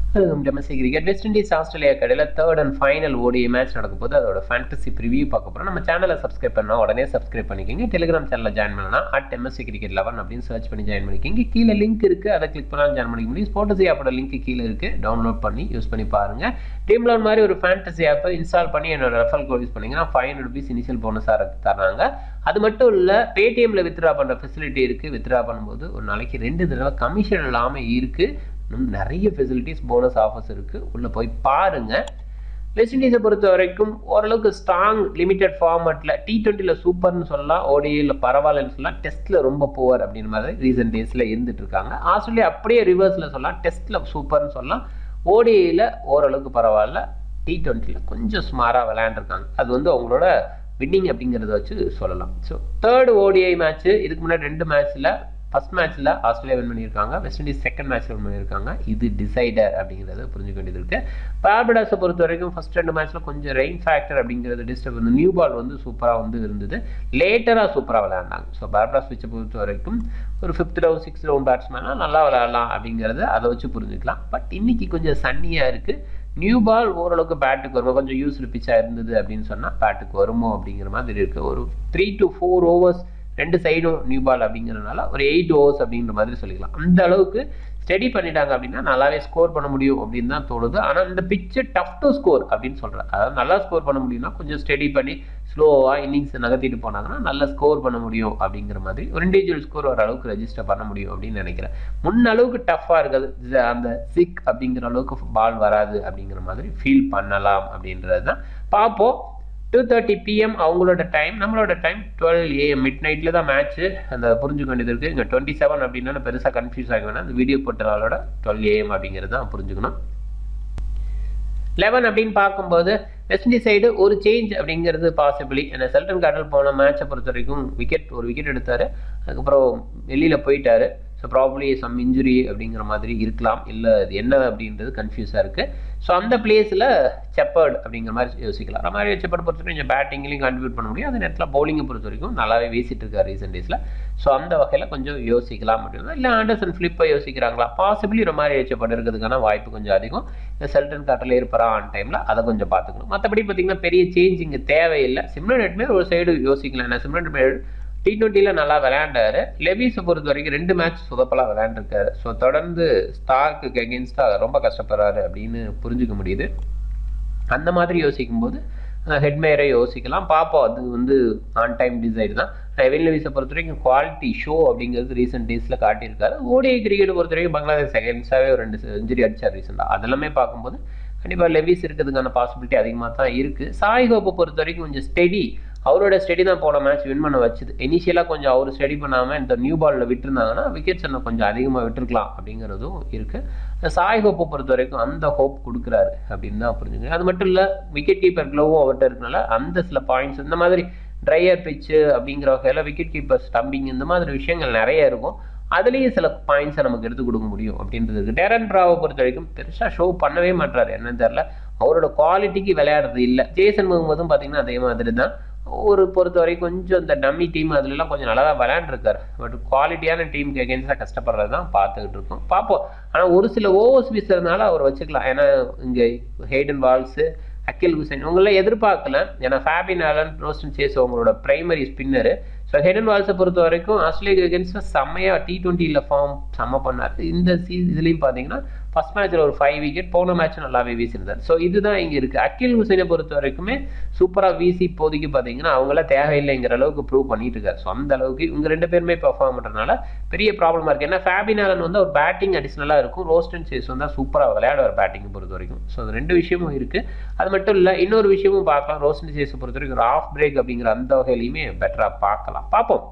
domestic cricket West Indies Australia கடையில் third and final ODI match நடக்கும் போது அதோட ஃபேண்டசி ப்ரிவியூ பார்க்க போகிறோம் நம்ம சேனலை சப்ஸ்கிரைப் பண்ணால் உடனே சப்ஸ்கிரைப் பண்ணிக்கோங்க டெலிகிராம் சேனலில் ஜாயின் பண்ணலாம் அட் எம்எஸ்சி கிரிக்கெட் லெவன் அப்படின்னு சர்ச் பண்ணி ஜாயின் பண்ணிக்கோங்க கீழே லிங்க் இருக்குது அதை கிளிக் பண்ணாலும் ஜாயின் பண்ணிக்க முடியும் ஸ்போர்ட்ஸ் ஆப்போட லிங்க் கீழே இருக்குது டவுன்லோட் பண்ணி யூஸ் பண்ணி பாருங்கள் டீம் லோன் மாதிரி ஒரு ஃபேண்டசி ஆப்பை இன்ஸ்டால் பண்ணி என்னோட ரெஃபல் கோட் யூஸ் பண்ணிங்கன்னா ஃபைவ் ஹண்ட்ரட் ருபீஸ் இனிஷியல் போனஸாக தராங்க அது மட்டும் இல்லை பேடிஎம்ல வித்ரா பண்ணுற ஃபெசிலிட்டி இருக்குது வித்ரா பண்ணும்போது ஒரு நாளைக்கு ரெண்டு தடவை கமிஷன் இல்லாமல் இருக்குது இன்னும் நிறைய ஃபெசிலிட்டிஸ் போனஸ் ஆஃபர்ஸ் இருக்குது உள்ளே போய் பாருங்கள் வெஸ்ட் இண்டீஸை பொறுத்த வரைக்கும் ஓரளவுக்கு ஸ்ட்ராங் லிமிடெட் ஃபார்மேட்டில் டி டுவெண்ட்டியில் சூப்பர்னு சொல்லலாம் ஓடியில் பரவாயில்லன்னு சொல்லலாம் டெஸ்ட்டில் ரொம்ப புவர் அப்படின்ற மாதிரி ரீசெண்ட் டேஸில் இருந்துட்டு இருக்காங்க ஆஸ்திரேலியா அப்படியே ரிவர்ஸில் சொல்லலாம் டெஸ்ட்டில் சூப்பர்னு சொல்லலாம் ஓடிஐயில் ஓரளவுக்கு பரவாயில்ல டி டுவெண்ட்டியில் கொஞ்சம் ஸ்மாராக விளையாண்டுருக்காங்க அது வந்து அவங்களோட வின்னிங் அப்படிங்கிறத வச்சு சொல்லலாம் ஸோ தேர்ட் ஓடிஐ மேட்ச்சு இதுக்கு முன்னாடி ரெண்டு மேட்ச்சில் ஃபஸ்ட் மேட்ச்சில் ஆஸ்திரேலியா வின் பண்ணியிருக்காங்க வெஸ்ட் இண்டீஸ் செகண்ட் மேட்ச்சில் வின் பண்ணியிருக்காங்க இது டிசைடர் அப்படிங்கிறத புரிஞ்சுக்க வேண்டியது இருக்குது பார்படாஸை பொறுத்த வரைக்கும் ஃபஸ்ட் ரெண்டு மேட்ச்சில் கொஞ்சம் ரெயின் ஃபேக்டர் அப்படிங்கிறது டிஸ்டர்ப் வந்து நியூ பால் வந்து சூப்பராக வந்து இருந்தது லேட்டராக சூப்பராக விளையாண்டாங்க ஸோ பார்படாஸ் வச்சை பொறுத்த வரைக்கும் ஒரு ஃபிஃப்த் ரவுண்ட் சிக்ஸ்த் ரவுண்ட் பேட்ஸ்மேனாக நல்லா விளையாடலாம் அப்படிங்கிறத அதை வச்சு புரிஞ்சுக்கலாம் பட் இன்னைக்கு கொஞ்சம் சன்னியாக இருக்குது நியூ பால் ஓரளவுக்கு பேட்டுக்கு வருமோ கொஞ்சம் யூஸ்டு பிச்சாக இருந்தது அப்படின்னு சொன்னால் பேட்டுக்கு வருமோ அப்படிங்கிற மாதிரி இருக்குது ஒரு த்ரீ டு ஃபோர் ஓவர்ஸ் ரெண்டு சைடும் நியூ பால் அப்படிங்கிறதுனால ஒரு எயிட் ஓவர்ஸ் அப்படிங்கிற மாதிரி சொல்லிக்கலாம் அந்த அளவுக்கு ஸ்டடி பண்ணிட்டாங்க அப்படின்னா நல்லாவே ஸ்கோர் பண்ண முடியும் அப்படின்னு தான் தோணுது ஆனால் இந்த பிச்சு டஃப் டு ஸ்கோர் அப்படின்னு சொல்கிறேன் அதாவது நல்லா ஸ்கோர் பண்ண முடியும்னா கொஞ்சம் ஸ்டடி பண்ணி ஸ்லோவாக இன்னிங்ஸ் நகர்த்திட்டு போனாங்கன்னா நல்லா ஸ்கோர் பண்ண முடியும் அப்படிங்கிற மாதிரி ஒரு இண்டிவிஜுவல் ஸ்கோர் ஓரளவுக்கு ரெஜிஸ்டர் பண்ண முடியும் அப்படின்னு நினைக்கிறேன் முன்ன அளவுக்கு டஃப்பாக இருக்குது அந்த சிக் அப்படிங்கிற அளவுக்கு பால் வராது அப்படிங்கிற மாதிரி ஃபீல் பண்ணலாம் அப்படின்றது தான் பார்ப்போம் டூ தேர்ட்டி பிஎம் அவங்களோட டைம் நம்மளோட டைம் டுவெல் ஏஎம் மிட் நைட்டில் தான் மேட்ச்சு அந்த புரிஞ்சுக்க வேண்டியது இருக்குது இங்கே டுவெண்ட்டி செவன் அப்படின்னா பெருசாக கன்ஃபியூஸ் ஆக வேணாம் அந்த வீடியோ போட்ட நாளோட டுவெல் ஏஎம் அப்படிங்கிறது தான் புரிஞ்சுக்கணும் லெவன் அப்படின்னு பார்க்கும்போது வெஸ்ட் இண்டீஸ் சைடு ஒரு சேஞ்ச் அப்படிங்கிறது பாசிபிளி ஏன்னா செல்டன் கார்டல் போன மேட்சை பொறுத்த வரைக்கும் விக்கெட் ஒரு விக்கெட் எடுத்தார் அதுக்கப்புறம் வெளியில் போயிட்டாரு ஸோ ப்ராப்ளி சம் இன்ஜுரி அப்படிங்கிற மாதிரி இருக்கலாம் இல்லை அது என்ன அப்படின்றது கன்ஃபியூஸாக இருக்குது ஸோ அந்த பிளேஸில் செப்பர்ட் அப்படிங்கிற மாதிரி யோசிக்கலாம் நம்ம மாதிரி செப்பர்ட் பொறுத்த வரைக்கும் கொஞ்சம் பேட்டிங்லையும் கான்ட்ரிபியூட் பண்ண முடியும் அதே நேரத்தில் பவுலிங்கை பொறுத்த வரைக்கும் நல்லாவே வீசிட்டு இருக்காரு ரீசெண்ட் டேஸில் ஸோ அந்த வகையில் கொஞ்சம் யோசிக்கலாம் அப்படின்னா இல்லை ஆண்டர்சன் ஃப்ளிப்பை யோசிக்கிறாங்களா பாசிபிளி ரொம்ப மாதிரி செப்பர்ட் இருக்கிறதுக்கான வாய்ப்பு கொஞ்சம் அதிகம் இந்த செல்டன் காட்டில் இருப்பாரா ஆன் டைமில் அதை கொஞ்சம் பார்த்துக்கணும் மற்றபடி பார்த்தீங்கன்னா பெரிய சேஞ்ச் இங்கே தேவையில்லை சிம்ரன் ரெட்மே ஒரு சைடு யோசிக்கலாம் ஏன்னா சிம்ரன் ரெட்மே டி டுவெண்ட்டியில் நல்லா விளையாண்டாரு லெவிஸை பொறுத்த வரைக்கும் ரெண்டு மேட்ச் சொதப்பலாக விளையாண்டுருக்காரு ஸோ தொடர்ந்து ஸ்டார்க்கு எகென்ஸ்டாக ரொம்ப கஷ்டப்படுறாரு அப்படின்னு புரிஞ்சுக்க முடியுது அந்த மாதிரி யோசிக்கும் போது ஹெட்மேரை யோசிக்கலாம் பார்ப்போம் அது வந்து ஆன் டைம் டிசைட் தான் எவின் லெவிஸை பொறுத்த வரைக்கும் குவாலிட்டி ஷோ அப்படிங்கிறது ரீசெண்ட் டேஸில் காட்டியிருக்காரு ஓடிஐ கிரிக்கெட் பொறுத்த வரைக்கும் பங்களாதேஷ் செகண்ட்ஸாகவே ஒரு ரெண்டு செஞ்சுரி அடிச்சார் ரீசெண்டாக அதெல்லாமே பார்க்கும்போது கண்டிப்பாக லெவிஸ் இருக்கிறதுக்கான பாசிபிலிட்டி அதிகமாக தான் இருக்குது சாய் ஹோப்பை பொறுத்த வரைக்கும் கொஞ்சம் ஸ்டெடி அவரோட ஸ்டடி தான் போன மேட்ச் வின் பண்ண வச்சுது இனிஷியலாக கொஞ்சம் அவர் ஸ்டடி பண்ணாமல் இந்த நியூ பாலில் விட்டுருந்தாங்கன்னா விக்கெட்ஸ் இன்னும் கொஞ்சம் அதிகமாக விட்டுருக்கலாம் அப்படிங்கிறதும் இருக்குது சாய் ஹோப்பை பொறுத்த வரைக்கும் அந்த ஹோப் கொடுக்குறாரு அப்படின்னு தான் புரிஞ்சுங்க அது மட்டும் இல்லை விக்கெட் கீப்பர் க்ளோவும் அவர்கிட்ட இருக்கனால அந்த சில பாயிண்ட்ஸ் இந்த மாதிரி ட்ரையர் பிச்சு அப்படிங்கிற வகையில் விக்கெட் கீப்பர் ஸ்டம்பிங் இந்த மாதிரி விஷயங்கள் நிறைய இருக்கும் அதுலேயும் சில பாயிண்ட்ஸை நமக்கு எடுத்து கொடுக்க முடியும் அப்படின்றது இருக்குது டேரன் பிராவை பொறுத்த வரைக்கும் பெருசாக ஷோ பண்ணவே மாட்டார் என்னன்னு தெரில அவரோட குவாலிட்டிக்கு விளையாடுறது இல்லை ஜேசன் முகமதும் பார்த்தீங்கன்னா அதே மாதிரி தான் ஒரு பொறுத்த வரைக்கும் கொஞ்சம் இந்த டம்மி டீம் அதுலலாம் கொஞ்சம் நல்லா தான் விளையாண்டுருக்காரு பட் குவாலிட்டியான டீமுக்கு எகென்ஸ்டாக கஷ்டப்படுறது தான் பார்த்துக்கிட்டு இருக்கோம் பார்ப்போம் ஆனால் ஒரு சில ஓவர்ஸ் வீசுறதுனால அவர் வச்சுக்கலாம் ஏன்னா இங்கே ஹெய்டன் வால்ஸு அக்கில் ஹுசைன் இவங்களாம் எதிர்பார்க்கல ஏன்னா ஃபேபின் ஆலன் ரோஸ்டன் சேஸ் அவங்களோட பிரைமரி ஸ்பின்னரு ஸோ ஹெடன் வால்ஸை பொறுத்த வரைக்கும் ஆஸ்திரேலியா எகென்ஸ்டாக செம்மையாக டி டுவெண்ட்டியில் ஃபார்ம் செம்ம பண்ணார் இந்த சீ இதுலேயும் பார்த்தீங்கன்னா ஃபஸ்ட் மேட்ச்சில் ஒரு ஃபைவ் விக்கெட் போன மேட்ச் நல்லாவே வீசியிருந்தார் ஸோ இதுதான் இங்கே இருக்குது அக்கில் ஹுசைனை பொறுத்த வரைக்குமே சூப்பராக வீசி இப்போதைக்கு பார்த்தீங்கன்னா அவங்களாம் தேவையில்லைங்கிற அளவுக்கு ப்ரூவ் பண்ணிட்டு இருக்காரு ஸோ அந்த அளவுக்கு இவங்க ரெண்டு பேருமே பெர்ஃபார்ம் பண்ணுறதுனால பெரிய ப்ராப்ளமாக இருக்குது ஏன்னா ஃபேபின் ஆலன் வந்து ஒரு பேட்டிங் அடிஷ்னலாக இருக்கும் ரோஸ்டன் சேஸ் வந்து சூப்பராக விளையாடுவார் பேட்டிங்கை பொறுத்த வரைக்கும் ஸோ அது ரெண்டு விஷயமும் இருக்குது அது மட்டும் இல்லை இன்னொரு விஷயமும் பார்க்கலாம் ரோஸ்டன் சேஸை பொறுத்த வரைக்கும் ஒரு ஆஃப் பிரேக் அப்படிங்கிற அந்த வகையிலையுமே பெட்டராக பார்க்கலாம் பார்ப்போம்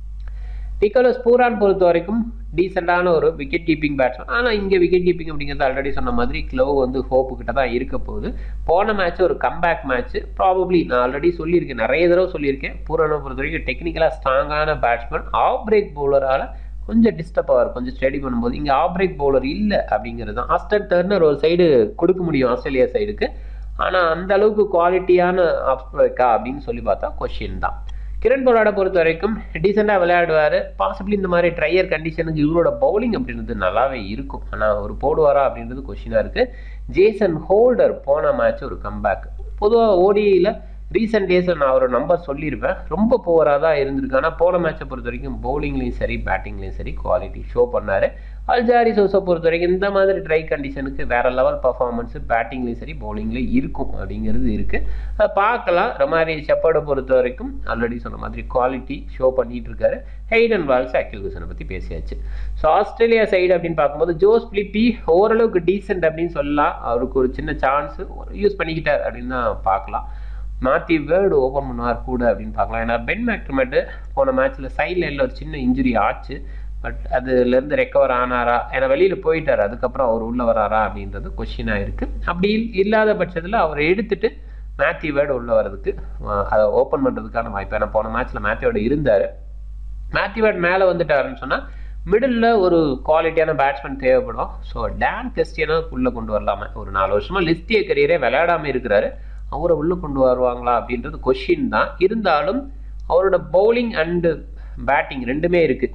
நிக்கோலஸ் பூரான் பொறுத்த வரைக்கும் டீசெண்டான ஒரு விக்கெட் கீப்பிங் பேட்ஸ்மேன் ஆனால் இங்கே விக்கெட் கீப்பிங் அப்படிங்கிறது ஆல்ரெடி சொன்ன மாதிரி க்ளவ் வந்து ஹோப்பு கிட்ட தான் இருக்க போகுது போன மேட்ச் ஒரு கம்பேக் மேட்ச் ப்ராபப்ளி நான் ஆல்ரெடி சொல்லியிருக்கேன் நிறைய தடவை சொல்லியிருக்கேன் பூரானை பொறுத்த வரைக்கும் டெக்னிக்கலாக ஸ்ட்ராங்கான பேட்ஸ்மேன் ஆஃப் பிரேக் பவுலரால் கொஞ்சம் டிஸ்டர்ப் ஆவார் கொஞ்சம் ஸ்டடி பண்ணும்போது இங்கே ஆஃப் பிரேக் பவுலர் இல்லை அப்படிங்கிறது தான் ஆஸ்டன் டர்னர் ஒரு சைடு கொடுக்க முடியும் ஆஸ்திரேலியா சைடுக்கு ஆனால் அந்த அளவுக்கு குவாலிட்டியான ஆஃப் பிரேக்கா அப்படின்னு சொல்லி பார்த்தா கொஷின் தான் கிரண் போராட பொறுத்த வரைக்கும் டீசெண்டாக விளையாடுவார் பாசிபிளி இந்த மாதிரி ட்ரையர் கண்டிஷனுக்கு இவரோட பவுலிங் அப்படின்றது நல்லாவே இருக்கும் ஆனால் ஒரு போடுவாரா அப்படின்றது கொஷினாக இருக்குது ஜேசன் ஹோல்டர் போன மேட்ச் ஒரு கம்பேக் பொதுவாக ஓடியில் ரீசெண்ட் டேஸில் நான் ஒரு நம்பர் சொல்லியிருப்பேன் ரொம்ப போவராக தான் இருந்திருக்கு ஆனால் போன மேட்சை பொறுத்த வரைக்கும் பவுலிங்லேயும் சரி பேட்டிங்லேயும் சரி குவாலிட்டி ஷோ பண்ணார் அல்ஜாரி சோஸை பொறுத்த வரைக்கும் இந்த மாதிரி ட்ரை கண்டிஷனுக்கு வேற லெவல் பர்ஃபார்மன்ஸு பேட்டிங்லேயும் சரி பவுலிங்லேயும் இருக்கும் அப்படிங்கிறது இருக்குது பார்க்கலாம் ரொமாரி ஷெப்பர்டை பொறுத்த வரைக்கும் ஆல்ரெடி சொன்ன மாதிரி குவாலிட்டி ஷோ பண்ணிட்டு இருக்காரு ஹெய்டன் வால்ஸ் அக்கில் குசனை பற்றி பேசியாச்சு ஸோ ஆஸ்திரேலியா சைடு அப்படின்னு பார்க்கும்போது ஜோஸ் பிலிப்பி ஓரளவுக்கு டீசென்ட் அப்படின்னு சொல்லலாம் அவருக்கு ஒரு சின்ன சான்ஸ் யூஸ் பண்ணிக்கிட்டார் அப்படின்னு தான் பார்க்கலாம் மாற்றி வேர்டு ஓப்பன் பண்ணுவார் கூட அப்படின்னு பார்க்கலாம் ஏன்னா பென் மேக்டர்மெட்டு போன மேட்ச்சில் சைட் லைனில் ஒரு சின்ன இன்ஜுரி ஆச்சு பட் அதுலேருந்து ரெக்கவர் ஆனாரா ஏன்னா வெளியில் போயிட்டார் அதுக்கப்புறம் அவர் உள்ளே வராரா அப்படின்றது கொஷினாக இருக்குது அப்படி இல்லாத பட்சத்தில் அவரை எடுத்துட்டு மேத்யூ வேர்டு உள்ளே வர்றதுக்கு அதை ஓப்பன் பண்ணுறதுக்கான வாய்ப்பு ஏன்னா போன மேட்ச்சில் மேத்யூவோட இருந்தார் மேத்யூ வேர்டு மேலே வந்துட்டாருன்னு சொன்னால் மிடில் ஒரு குவாலிட்டியான பேட்ஸ்மேன் தேவைப்படும் ஸோ டேன் கிறிஸ்டியனை உள்ளே கொண்டு வரலாமே ஒரு நாலு வருஷமாக லிஸ்டிய கரியரே விளையாடாமல் இருக்கிறாரு அவரை உள்ளே கொண்டு வருவாங்களா அப்படின்றது கொஷின் தான் இருந்தாலும் அவரோட பவுலிங் அண்டு பேட்டிங் ரெண்டுமே இருக்குது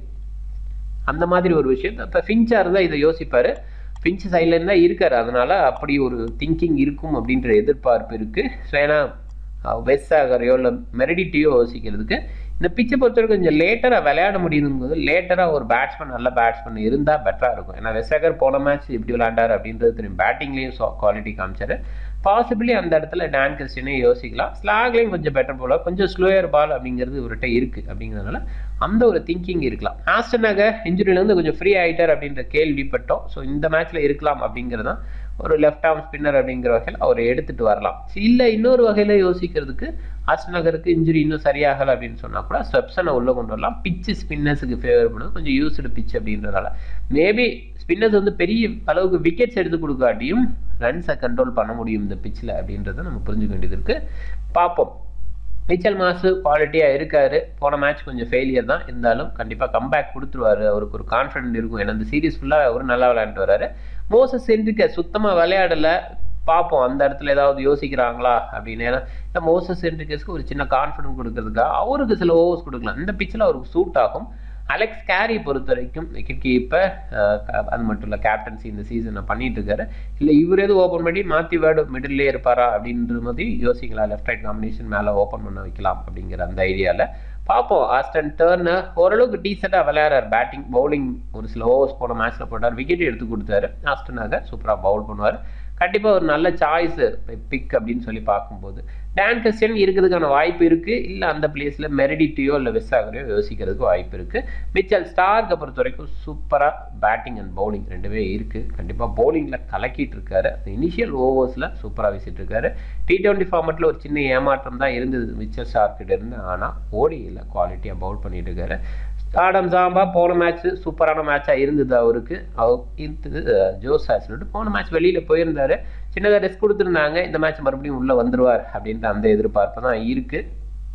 அந்த மாதிரி ஒரு விஷயம் இப்போ ஃபின்ச்சாக இருந்தால் இதை யோசிப்பார் ஃபின்ச் சைட்லேருந்து தான் இருக்கார் அதனால் அப்படி ஒரு திங்கிங் இருக்கும் அப்படின்ற எதிர்பார்ப்பு இருக்குது ஸோ ஏன்னா வெஸ்ஸாகரையோ இல்லை மெரடிட்டியோ யோசிக்கிறதுக்கு இந்த பிச்சை பொறுத்தவரைக்கும் கொஞ்சம் லேட்டராக விளையாட முடியும்போது லேட்டராக ஒரு பேட்ஸ்மேன் நல்ல பேட்ஸ்மேன் இருந்தால் பெட்டராக இருக்கும் ஏன்னா வெஸ்ஸாகர் போன மேட்ச் இப்படி விளையாண்டார் அப்படின்றது தெரியும் பேட்டிங்லேயும் குவாலிட்டி காமிச்சார் பாசிபிளி அந்த இடத்துல டான் கிறிஸ்டினே யோசிக்கலாம் ஸ்லாக்லேயும் கொஞ்சம் பெட்டர் போல கொஞ்சம் ஸ்லோயர் பால் அப்படிங்கிறது இவர்கிட்ட இருக்குது அப்படிங்கிறதுனால அந்த ஒரு திங்கிங் இருக்கலாம் ஆஸ்டனாக இன்ஜுரியிலேருந்து கொஞ்சம் ஃப்ரீ ஆகிட்டார் அப்படின்ற கேள்விப்பட்டோம் ஸோ இந்த மேட்ச்சில் இருக்கலாம் அப்படிங்கிறது தான் ஒரு லெஃப்ட் ஆர்ம் ஸ்பின்னர் அப்படிங்கிற வகையில் அவரை எடுத்துகிட்டு வரலாம் இல்லை இன்னொரு வகையில் யோசிக்கிறதுக்கு ஆஸ்டநகருக்கு இன்ஜுரி இன்னும் சரியாகலை அப்படின்னு சொன்னால் கூட ஸ்வெப்சனை உள்ளே கொண்டு வரலாம் பிச்சு ஸ்பின்னர்ஸுக்கு ஃபேவர் பண்ணுது கொஞ்சம் யூஸ்டு பிச் அப்படின்றதால மேபி ஸ்பின்னர்ஸ் வந்து பெரிய அளவுக்கு விக்கெட்ஸ் எடுத்து கொடுக்காட்டியும் ரன்ஸை கண்ட்ரோல் பண்ண முடியும் இந்த பிச்சில் அப்படின்றத நம்ம புரிஞ்சுக்க வேண்டியது இருக்குது பார்ப்போம் மிச்சல் மாசு குவாலிட்டியாக இருக்காரு போன மேட்ச் கொஞ்சம் ஃபெயிலியர் தான் இருந்தாலும் கண்டிப்பாக கம்பேக் கொடுத்துருவாரு அவருக்கு ஒரு கான்ஃபிடென்ட் இருக்கும் ஏன்னா இந்த சீரீஸ் ஃபுல்லாக அவரு நல்லா விளையாண்டு வராரு மோசஸ் சென்ட்ரிக்க சுத்தமாக விளையாடலை பார்ப்போம் அந்த இடத்துல ஏதாவது யோசிக்கிறாங்களா அப்படின்னு ஏன்னா இந்த மோசஸ் சென்ட்ரிகஸ்க்கு ஒரு சின்ன கான்ஃபிடன்ஸ் கொடுக்கறதுக்காக அவருக்கு சில ஓவர்ஸ் கொடுக்கலாம் இந்த பிச்சில் அவருக்கு சூட் ஆகும் அலெக்ஸ் கேரி பொறுத்த வரைக்கும் விக்கெட் கீப்பர் அது மட்டும் இல்லை கேப்டன்சி இந்த சீசனை பண்ணிட்டு இருக்காரு இல்லை இவர் எதுவும் ஓப்பன் பண்ணி மாற்றி வேர்டு மிடில்லே இருப்பாரா அப்படின்ற மாதிரி யோசிக்கலாம் லெஃப்ட் ரைட் காம்பினேஷன் மேலே ஓப்பன் பண்ண வைக்கலாம் அப்படிங்கிற அந்த ஐடியாவில் பார்ப்போம் ஆஸ்டன் டர்னர் ஓரளவுக்கு டீசெண்டாக விளையாடுறாரு பேட்டிங் பவுலிங் ஒரு சில ஓவர்ஸ் போன மேட்ச்சில் போட்டார் விக்கெட் எடுத்து கொடுத்தாரு ஆஸ்டனாக சூப்பராக பவுல் பண்ணுவார் கண்டிப்பாக ஒரு நல்ல சாய்ஸ் பிக் அப்படின்னு சொல்லி பார்க்கும்போது டான் கிறிஸ்டியன் இருக்கிறதுக்கான வாய்ப்பு இருக்குது இல்லை அந்த பிளேஸில் மெரிடிட்டியோ இல்லை வெஸ்ஸாகரையோ யோசிக்கிறதுக்கு வாய்ப்பு இருக்குது மிச்சல் ஸ்டார்க்கை பொறுத்த வரைக்கும் சூப்பராக பேட்டிங் அண்ட் பவுலிங் ரெண்டுமே இருக்குது கண்டிப்பாக பவுலிங்கில் கலக்கிட்டு இருக்காரு அந்த இனிஷியல் ஓவர்ஸில் சூப்பராக வீசிட்டு இருக்காரு டி டுவெண்ட்டி ஃபார்மெட்டில் ஒரு சின்ன ஏமாற்றம் தான் இருந்தது மிச்சல் ஸ்டார்க்கிட்ட இருந்து ஆனால் ஓடியில் குவாலிட்டியாக பவுல் பண்ணிட்டு இருக்காரு ஆடம் சாம்பா போன மேட்ச் சூப்பரான மேட்சாக இருந்தது அவருக்கு அவர் இருந்தது ஜோஸ் சொல்லிட்டு போன மேட்ச் வெளியில் போயிருந்தாரு சின்னதாக ரெஸ்ட் கொடுத்துருந்தாங்க இந்த மேட்ச் மறுபடியும் உள்ளே வந்துருவார் அப்படின்ற அந்த எதிர்பார்ப்பு தான் இருக்குது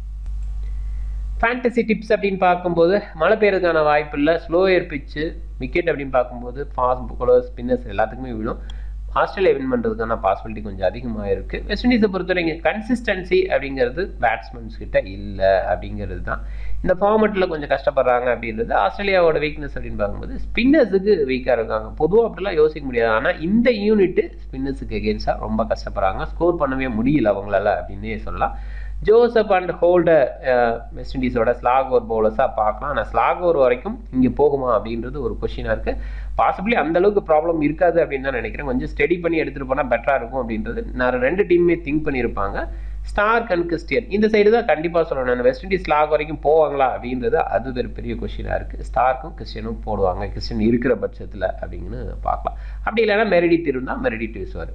ஃபேண்டசி டிப்ஸ் அப்படின்னு பார்க்கும்போது மழை பெய்யறதுக்கான வாய்ப்பு இல்லை ஸ்லோயர் பிச்சு விக்கெட் அப்படின்னு பார்க்கும்போது ஃபாஸ்ட் பவுலர் ஸ்பின்னர்ஸ் எல்லாத்துக்குமே விழும் ஆஸ்திரேலியா வின் பண்ணுறதுக்கான பாசிபிலிட்டி கொஞ்சம் அதிகமாக இருக்குது வெஸ்ட் இண்டீஸை பொறுத்தவரைக்கும் கன்சிஸ்டன்சி அப்படிங்கிறது பேட்ஸ்மேன்ஸ் கிட்ட இல்லை அப்படிங்கிறது தான் இந்த ஃபார்மெட்டில் கொஞ்சம் கஷ்டப்படுறாங்க அப்படின்றது ஆஸ்திரேலியாவோட வீக்னஸ் அப்படின்னு பார்க்கும்போது ஸ்பின்னர்ஸுக்கு வீக்காக இருக்காங்க பொதுவாக அப்படிலாம் யோசிக்க முடியாது ஆனால் இந்த யூனிட்டு ஸ்பின்னர்ஸுக்கு எகேன்ஸ்டாக ரொம்ப கஷ்டப்படுறாங்க ஸ்கோர் பண்ணவே முடியல அவங்களால அப்படின்னே சொல்லலாம் ஜோசப் அண்ட் ஹோல்டர் வெஸ்ட் இண்டீஸோட ஸ்லாக் ஓவர் பவுலர்ஸாக பார்க்கலாம் ஆனால் ஸ்லாக் ஓவர் வரைக்கும் இங்கே போகுமா அப்படின்றது ஒரு கொஷினாக இருக்குது பாசிபிளி அந்த அளவுக்கு ப்ராப்ளம் இருக்காது அப்படின்னு தான் நினைக்கிறேன் கொஞ்சம் ஸ்டடி பண்ணி எடுத்துகிட்டு போனால் பெட்டராக இருக்கும் அப்படின்றது நான் ரெண்டு டீமுமே திங்க் பண்ணியிருப்பாங்க ஸ்டார்க் அண்ட் கிறிஸ்டியன் இந்த சைடு தான் கண்டிப்பாக சொல்லணும் நான் வெஸ்ட் இண்டீஸ் ஸ்லாக் வரைக்கும் போவாங்களா அப்படின்றது அது ஒரு பெரிய கொஷினாக இருக்குது ஸ்டார்க்கும் கிறிஸ்டியனும் போடுவாங்க கிறிஸ்டியன் இருக்கிற பட்சத்தில் அப்படின்னு பார்க்கலாம் அப்படி இல்லைன்னா மெரிடி இருந்தால் மெரிடி வீசுவார்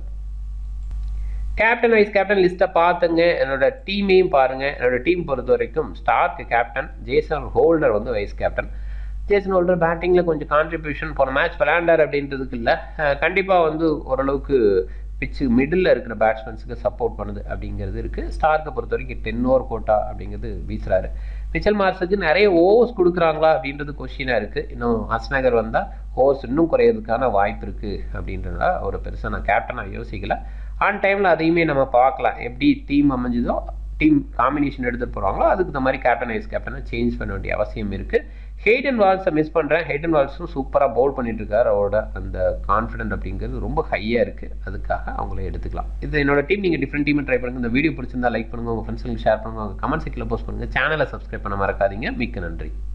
கேப்டன் வைஸ் கேப்டன் லிஸ்ட்டை பார்த்துங்க என்னோட டீமையும் பாருங்க என்னோட டீம் பொறுத்த வரைக்கும் ஸ்டார்க் கேப்டன் ஜேசன் ஹோல்டர் வந்து வைஸ் கேப்டன் ஜேசன் ஹோல்டர் பேட்டிங்கில் கொஞ்சம் கான்ட்ரிபியூஷன் போன மேட்ச் விளையாண்டார் அப்படின்றதுக்கு இல்லை கண்டிப்பாக வந்து ஓரளவுக்கு பிச்சு மிடில் இருக்கிற பேட்ஸ்மேன்ஸுக்கு சப்போர்ட் பண்ணுது அப்படிங்கிறது இருக்குது ஸ்டார்க்கை பொறுத்த வரைக்கும் டென் ஓவர் கோட்டா அப்படிங்கிறது வீசுறாரு மிச்சல் மார்ஸுக்கு நிறைய ஓவர்ஸ் கொடுக்குறாங்களா அப்படின்றது கொஷினாக இருக்குது இன்னும் ஹஸ்நகர் வந்தால் ஓவர்ஸ் இன்னும் குறையிறதுக்கான வாய்ப்பு இருக்குது அப்படின்றத ஒரு பெருசாக நான் கேப்டனாக யோசிக்கல ஆன் டைமில் அதையுமே நம்ம பார்க்கலாம் எப்படி டீம் அமைஞ்சதோ டீம் காம்பினேஷன் எடுத்துகிட்டு போகிறாங்களோ அதுக்கு இந்த மாதிரி கேப்டன் ஐஸ் கேப்டனை சேஞ்ச் பண்ண வேண்டிய அவசியம் இருக்குது ஹெய்டன் வால்ஸை மிஸ் பண்ணுறேன் ஹெய்டன் வால்ஸும் சூப்பராக பவுல் பண்ணிட்டு இருக்காரு அவரோட அந்த கான்ஃபிடென்ட் அப்படிங்கிறது ரொம்ப ஹையாக இருக்குது அதுக்காக அவங்கள எடுத்துக்கலாம் இது என்னோட டீம் நீங்கள் டிஃப்ரெண்ட் டீம் ட்ரை பண்ணுங்கள் இந்த வீடியோ பிடிச்சிருந்தா லைக் பண்ணுங்கள் உங்கள் ஃப்ரெண்ட்ஸுங்களுக்கு ஷேர் பண்ணுங்கள் உங்கள் கமெண்ட் செக்ல போஸ்ட் பண்ணுங்கள் சேனலை சப்ஸ்கிரைப் பண்ண மறக்காதீங்க மிக்க நன்றி